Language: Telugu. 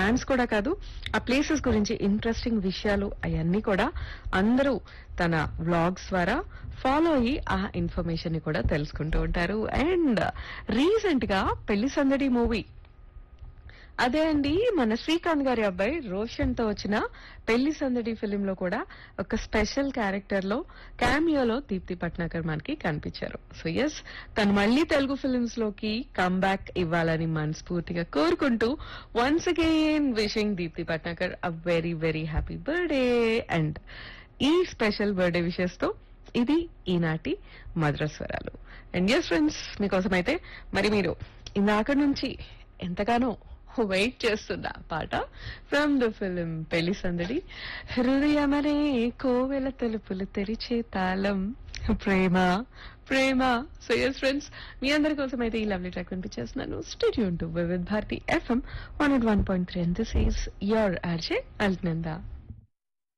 ఫ్యాన్స్ కూడా కాదు ఆ ప్లేసెస్ గురించి ఇంట్రెస్టింగ్ విషయాలు అవన్నీ కూడా అందరూ తన వ్లాగ్స్ ద్వారా ఫాలో అయ్యి ఆ ఇన్ఫర్మేషన్ ని కూడా తెలుసుకుంటూ ఉంటారు అండ్ రీసెంట్ గా పెళ్లి సందడి మూవీ అదే అండి మన శ్రీకాంత్ గారి అబ్బాయి రోషన్ తో వచ్చిన పెళ్లి సందడి ఫిలిం లో కూడా ఒక స్పెషల్ క్యారెక్టర్ లో క్యామియోలో దీప్తి పట్నాకర్ మనకి కనిపించారు సో ఎస్ తను మళ్ళీ తెలుగు ఫిలిమ్స్ లోకి కమ్బ్యాక్ ఇవ్వాలని మనస్ఫూర్తిగా కోరుకుంటూ once again wishing Deepti Patnakar a very very happy birthday and ఈ స్పెషల్ బర్త్డే విషెస్ తో ఇది ఈనాటి మధురస్వరాలు అండ్ ఎస్ ఫ్రెండ్స్ మీకోసం అయితే మరి మీరు ఇందాక నుంచి ఎంతగానో వెయిట్ చేస్తున్న పాట ఫ్రమ్ ద ఫిలిం పెళ్లి సందడి హృదయమనే కోవెల తలుపులు తెరిచే తాళం ప్రేమ ప్రేమ సో ఎస్ ఫ్రెండ్స్ మీ అందరి కోసం అయితే ఈ లవ్లీ ట్రాక్ వినిపించేస్తున్నాను stadium to Vividh Bharati FM one one point three and this is your RJ అల్నందా